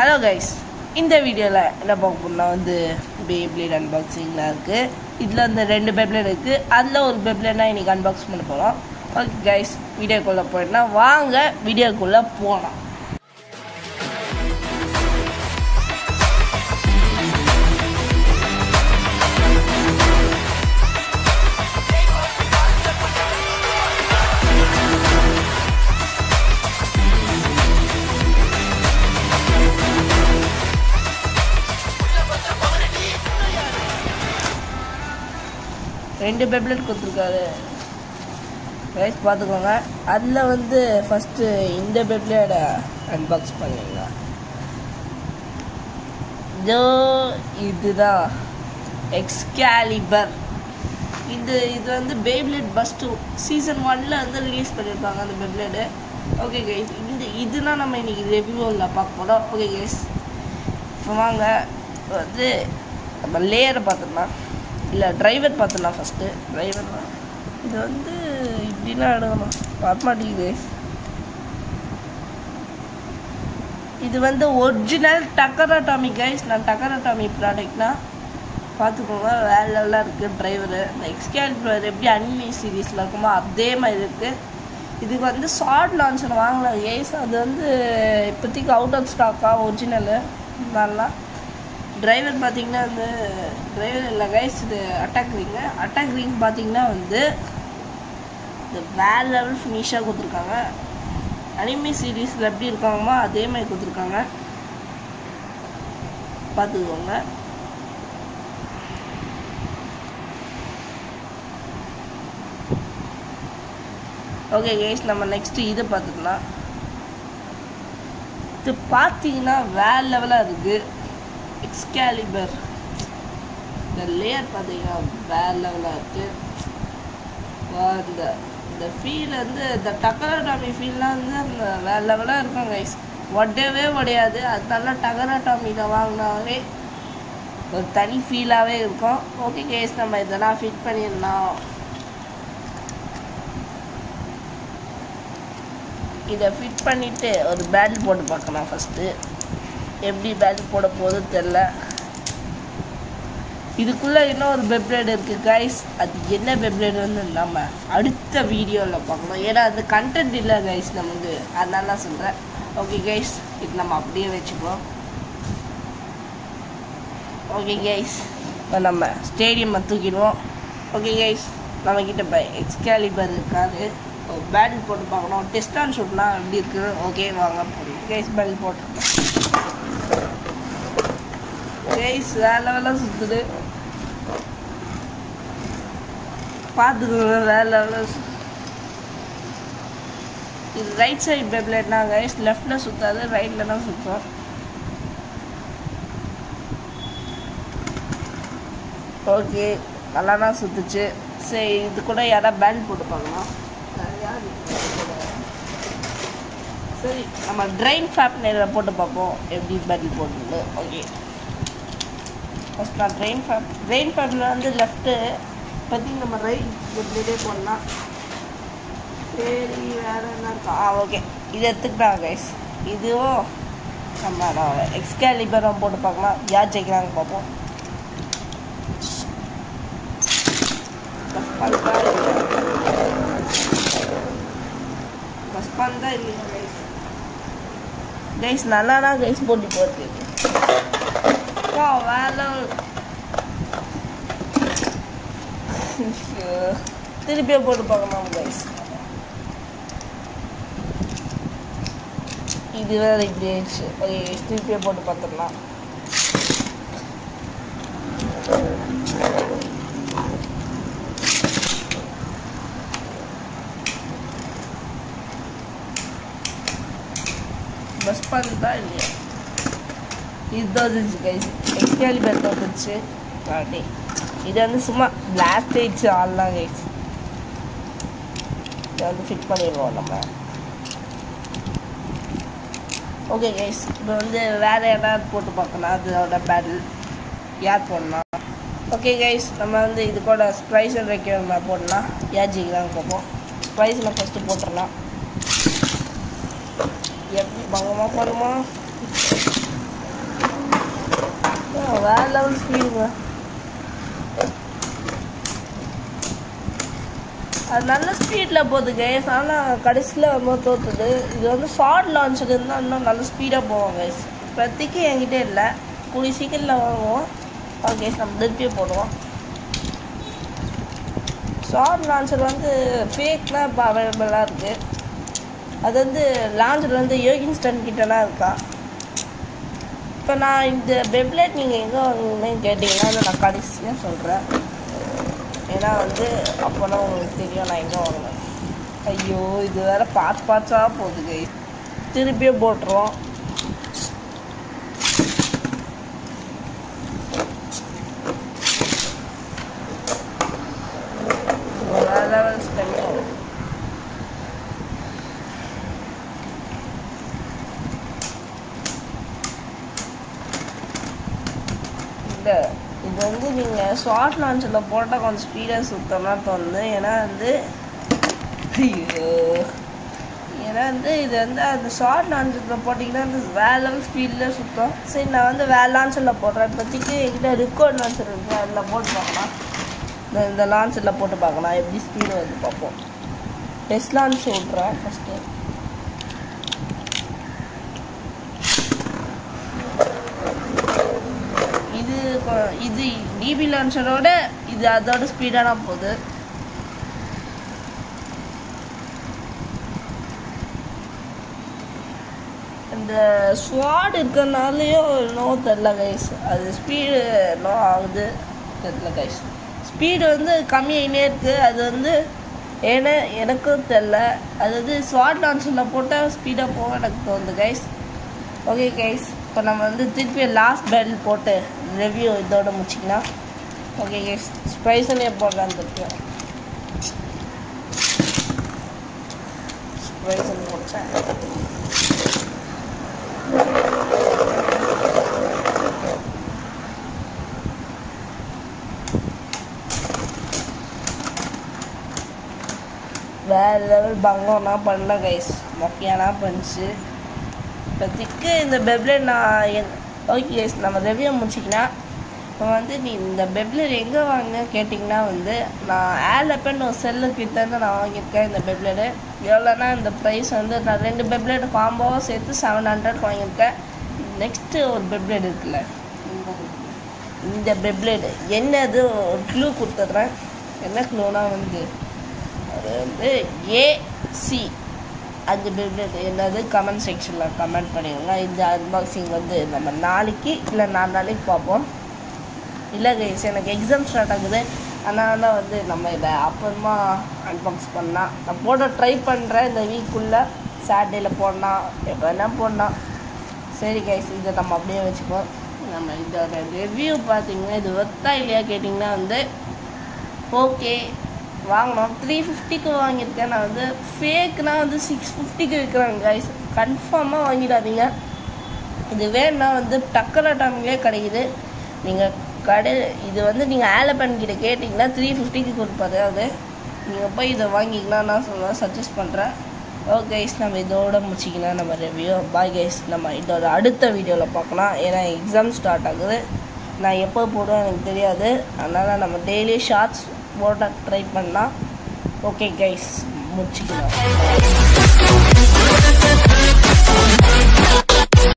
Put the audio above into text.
hello guys இந்த வீடியோவில் என்ன பார்க்க போறோம்னா வந்து பேப்ளேட் அன்பாக்சிங்கில் இருக்குது இதில் வந்து ரெண்டு பெப்ளேட் இருக்குது அதில் ஒரு பெப்ளேட்னா இன்றைக்கி அன்பாக்ஸ் பண்ண போகிறோம் ஓகே கைஸ் வீடியோக்குள்ளே போயிட்டுனா வாங்க வீடியோக்குள்ளே போகலாம் ரெண்டு பெப்ளேட் கொடுத்துருக்காரு ரைஸ் பார்த்துக்கோங்க அதில் வந்து ஃபஸ்ட்டு இந்த பெப்ளேட அன்பாக்ஸ் பண்ணிங்க இதோ இதுதான் எக்ஸ்கேலிபர் இது இது வந்து பேப்ளேட் பஸ் டூ சீசன் ஒன்ல வந்து ரிலீஸ் பண்ணியிருப்பாங்க அந்த பெப்ளேடு ஓகே கைஸ் இந்த இதுனா நம்ம இன்னைக்கு ரிவ்யூவில் பார்க்க போகிறோம் ஓகே கைஸ் இப்போ வாங்க வந்து நம்ம லேயரை பார்த்துடலாம் இல்லை டிரைவர் பார்த்துடலாம் ஃபஸ்ட்டு டிரைவர் இது வந்து இப்படிலாம் எடுக்கணும் வரமாட்டேங்குது இது வந்து ஒரிஜினல் டக்கராட்டாமி கைஸ் நான் டக்கராட்டாமி ப்ராடக்ட்னா பார்த்துக்கோங்க வேறு லெவலாக இருக்குது டிரைவரு இந்த எக்ஸ்கேல்பர் எப்படி அனிமி சீரீஸில் இருக்குமோ அதே மாதிரி இருக்குது இதுக்கு வந்து ஷார்ட் லான்ச்சர் வாங்கலாம் ஏஸ் அது வந்து இப்போதைக்கு அவுட் ஆஃப் ஸ்டாக்காக ஒரிஜினலு நல்லா டிரைவர் பார்த்தீங்கன்னா வந்து டிரைவர் இல்லை கைஸ் இது அட்டாக் ரிங்கு அட்டாக் ரிங் பார்த்தீங்கன்னா வந்து இந்த வேற லெவல் ஃபினிஷாக கொடுத்துருக்காங்க அனிமி சீரீஸில் எப்படி இருக்காங்களோ அதே மாதிரி கொடுத்துருக்காங்க பார்த்துக்கோங்க ஓகே கைஸ் நம்ம நெக்ஸ்ட்டு இது பார்த்துக்கலாம் இது பார்த்தீங்கன்னா வேற லெவலாக இருக்குது எக்ஸ்கேலிபர் இந்த லேயர் பார்த்தீங்கன்னா வேற லெவலாக இருக்குது இந்த இந்த ஃபீல் வந்து இந்த டக்கராட்டாமி ஃபீல்லாம் வந்து அந்த வேற லெவலாக இருக்கும் கைஸ் ஒட்டவே உடையாது அதனால டகராட்டாமியில் வாங்கினாவே ஒரு தனி ஃபீலாகவே இருக்கும் ஓகே கேஸ் நம்ம இதெல்லாம் ஃபிட் பண்ணிடலாம் இதை ஃபிட் பண்ணிவிட்டு ஒரு பேட்டில் போட்டு பார்க்கலாம் ஃபஸ்ட்டு எப்படி பேட்டில் போட போகுதுன்னு தெரில இதுக்குள்ளே இன்னொரு பெப்ளேட் இருக்குது கைஸ் அது என்ன பெப்ளேடுன்னு நம்ம அடுத்த வீடியோவில் பார்க்கணும் ஏன்னா அது கண்டென்ட் இல்லை கைஸ் நமக்கு அதனால நான் சொல்கிறேன் ஓகே கைஸ் இது நம்ம அப்படியே வச்சுப்போம் ஓகே கைஸ் இப்போ நம்ம ஸ்டேடியம் தூக்கிடுவோம் ஓகே கைஸ் நம்மக்கிட்ட இப்போ எக்ஸ்கேலிபர் இருக்காது ஒரு பேட்டில் போட்டு பார்க்கணும் டெஸ்ட் ஆன் ஷூட்லாம் எப்படி இருக்குது ஓகே வாங்க போடுவோம் கைஸ் பேட்டில் போட்டுருக்கோம் கைஸ் வேலை வேலை சுற்றுது பார்த்துக்கோங்க வேலை வேலை இது ரைட் சைடு பெப்ளேட்னா கைஸ் லெஃப்டில் சுற்றாது ரைட்டில் தான் சுற்றும் ஓகே நல்லா தான் சுற்றுச்சு சரி இது கூட யாராவது பேண்ட் போட்டு பார்க்கலாம் சரி நம்ம ட்ரெயின் ஃபேப் நேரில் போட்டு பார்ப்போம் எப்படி பேட்டில் போட்டுருந்து ஓகே ஃபஸ்ட் நான் ட்ரெயின் ஃபேப் ட்ரெயின் ஃபேப்பில் வந்து லெஃப்ட்டு பற்றி நம்ம ரைட் இப்படியே போடலாம் சரி வேறு என்ன இருக்கா ஆ ஓகே இது எடுத்துக்கிட்டாங்க கைஸ் இதுவும் நம்ம எக்ஸ்கேலிபரும் போட்டு பார்க்கலாம் யார் ஜெயிக்கிறாங்க பார்ப்போம் பஸ் பண்ணா இல்லையா கைஸ் கைஸ் நல்லா தான் கைஸ் போட்டி போட்டு வா வேலை திருப்பியே போட்டு பார்க்கலாம் கைஸ் இது வேற இப்படி ஆயிடுச்சு ஓகே திருப்பியே போட்டு பார்த்துடலாம் பஸ் பண்ணுதா இல்லையா இதுதான் இருந்துச்சு கைஸ் எக்ஸ்கேலிபர் தோத்துச்சு அப்படி இது வந்து சும்மா பிளாஸ்ட் ஆயிடுச்சு ஆள்லாம் கைஸ் இதை வந்து ஃபிட் பண்ணிடுவோம் நம்ம ஓகே கைஸ் இப்போ வந்து வேறு ஏதாவது போட்டு பார்க்கலாம் அதோட பேட்டில் யார் போடலாம் ஓகே கைஸ் நம்ம வந்து இது கூட ஸ்ப்ரைஸ் அண்ட் ரெக்யூர் போடலாம் யார் ஜெயிக்கிறாங்க பார்ப்போம் ஸ்ப்ரைஸில் ஃபஸ்ட்டு போட்டுடலாம் எப்படி பங்கமாக போடுமா வேற லெவல் ஸ்பீடுங்க அது நல்ல ஸ்பீடில் போகுது கைஸ் ஆனால் கடைசியில் ரொம்ப தோத்துது இது வந்து ஷார்ட் லான்ச்சுக்கு இருந்தால் இன்னும் நல்ல ஸ்பீடாக போவோம் கைஸ் இப்போதைக்கு என்கிட்ட இல்லை கூடிய சீக்கிரத்தில் வாங்குவோம் ஓகே நம்ம திருப்பியே போடுவோம் ஷார்ட் லான்ச்சர் வந்து ஃபேக்லாம் இப்போ அவைலபிளாக இருக்குது அது வந்து லான்ச்சர் வந்து யோகின்ஸ்டன் கிட்டலாம் இருக்கா இப்போ நான் இந்த பெப்லெட் நீங்கள் எங்கே வாங்குனீங்கன்னு கேட்டிங்கன்னா நான் கடைசியாக சொல்கிறேன் ஏன்னா வந்து அப்போ தான் உங்களுக்கு தெரியும் நான் எங்கே வாங்கினேன் ஐயோ இது வேற பார்த்து பார்த்தா போகுது கை திருப்பியே போட்டுருவோம் வேற லெவல் ஸ்பெண்ட் ஆகும் இல்லை இது வந்து நீங்கள் ஷார்ட் லான்ச்சில் போட்டால் கொஞ்சம் ஸ்பீடாக சுத்தம்னா தோணுது ஏன்னா வந்து ஐயோ ஏன்னா வந்து இது வந்து அந்த ஷார்ட் லான்ச்சில் போட்டிங்கன்னா அந்த வேற லெவல் ஸ்பீடில் சுத்தம் சரி நான் வந்து வேற லான்ச்சில் போடுறேன் இப்போதைக்கு என்கிட்ட ரிக்கார்ட் லான்ச்சர் இருக்குது அதில் போட்டு பார்க்கலாம் இந்த இந்த லான்ச்சில் போட்டு பார்க்கலாம் எப்படி ஸ்பீடு வந்து பார்ப்போம் டெஸ்ட் லான்ச் விட்றேன் ஃபஸ்ட்டு இது கொ- இது டிபி லான்ச்சரோட இது அதோட ஸ்பீடான போகுது இந்த ஸ்வாட் இருக்கிறனாலையோ என்னவோ தெரில கைஸ் அது ஸ்பீடு என்னோ ஆகுது தெரில கைஸ் ஸ்பீடு வந்து கம்மியாகினே இருக்குது அது வந்து ஏன்னா எனக்கும் தெரில அது வந்து ஸ்வாட் லான்ச்சில் போட்டால் ஸ்பீடாக போக எனக்கு தோணுது கைஸ் ஓகே கைஸ் இப்போ நம்ம வந்து திருப்பி லாஸ்ட் பெல் போட்டு ரிவ்யூ இதோட முடிச்சிக்கலாம் ஓகே கைஸ் ஸ்பைசனே போடலான்னு இருக்கேன் ஸ்பைசன் போட்டேன் வேற லெவல் பங்கம்னா பண்ணல கைஸ் மொக்கையானா பண்ணுச்சு இப்போதைக்கு இந்த பெப்லெட் நான் என் ஓகே கைஸ் நம்ம ரிவ்யூ முடிச்சிக்கலாம் இப்போ வந்து நீ இந்த பெப்லெட் எங்கே வாங்கின கேட்டிங்கன்னா வந்து நான் ஆலப்பன் ஒரு செல்லு கிட்டேருந்து நான் வாங்கியிருக்கேன் இந்த பெப்லெடு எவ்வளோனா இந்த ப்ரைஸ் வந்து நான் ரெண்டு பெப்லெட் காம்போவாக சேர்த்து செவன் ஹண்ட்ரட் வாங்கியிருக்கேன் நெக்ஸ்ட்டு ஒரு பெப்லெட் இருக்குல்ல இந்த பெப்லெட் என்னது ஒரு க்ளூ கொடுத்துட்றேன் என்ன க்ளூனா வந்து அது வந்து ஏசி அந்த பெப்லெட் என்னது கமெண்ட் செக்ஷனில் கமெண்ட் பண்ணிடுங்க இந்த அன்பாக்சிங் வந்து நம்ம நாளைக்கு இல்லை நாலு நாளைக்கு பார்ப்போம் இல்லை கைஸ் எனக்கு எக்ஸாம் ஸ்டார்ட் ஆகுது அதனால தான் வந்து நம்ம இதை அப்புறமா அன்பாக்ஸ் பண்ணலாம் நான் போட ட்ரை பண்ணுறேன் இந்த வீக்குள்ளே சாட்டர்டேல போடலாம் எப்போ வேணால் போடலாம் சரி கைஸ் இதை நம்ம அப்படியே வச்சுப்போம் நம்ம இதோட ரிவ்யூ பார்த்தீங்கன்னா இது ஒர்த்தா இல்லையா கேட்டிங்கன்னா வந்து ஓகே வாங்கினோம் த்ரீ ஃபிஃப்டிக்கு வாங்கியிருக்கேன் நான் வந்து ஃபேக்னா வந்து சிக்ஸ் ஃபிஃப்டிக்கு விற்கிறாங்க கைஸ் கன்ஃபார்மாக வாங்கிடாதீங்க இது வேணும்னா வந்து டக்கர டாமிலே கிடைக்குது நீங்கள் கடை இது வந்து நீங்கள் ஆலப்பன் கிட்ட கேட்டிங்கன்னா த்ரீ ஃபிஃப்டிக்கு கொடுப்பாரு அது நீங்கள் போய் இதை வாங்கிக்கலாம் நான் சொல்லுவேன் சஜஸ்ட் பண்ணுறேன் ஓகே கைஸ் நம்ம இதோட முடிச்சிக்கலாம் நம்ம ரிவ்யூ பாய் கைஸ் நம்ம இதோட அடுத்த வீடியோவில் பார்க்கலாம் ஏன்னா எக்ஸாம் ஸ்டார்ட் ஆகுது நான் எப்போ போடுவேன் எனக்கு தெரியாது அதனால் நம்ம டெய்லி ஷார்ட்ஸ் போட ட்ரை பண்ணலாம் ஓகே கைஸ் முடிச்சுக்கலாம்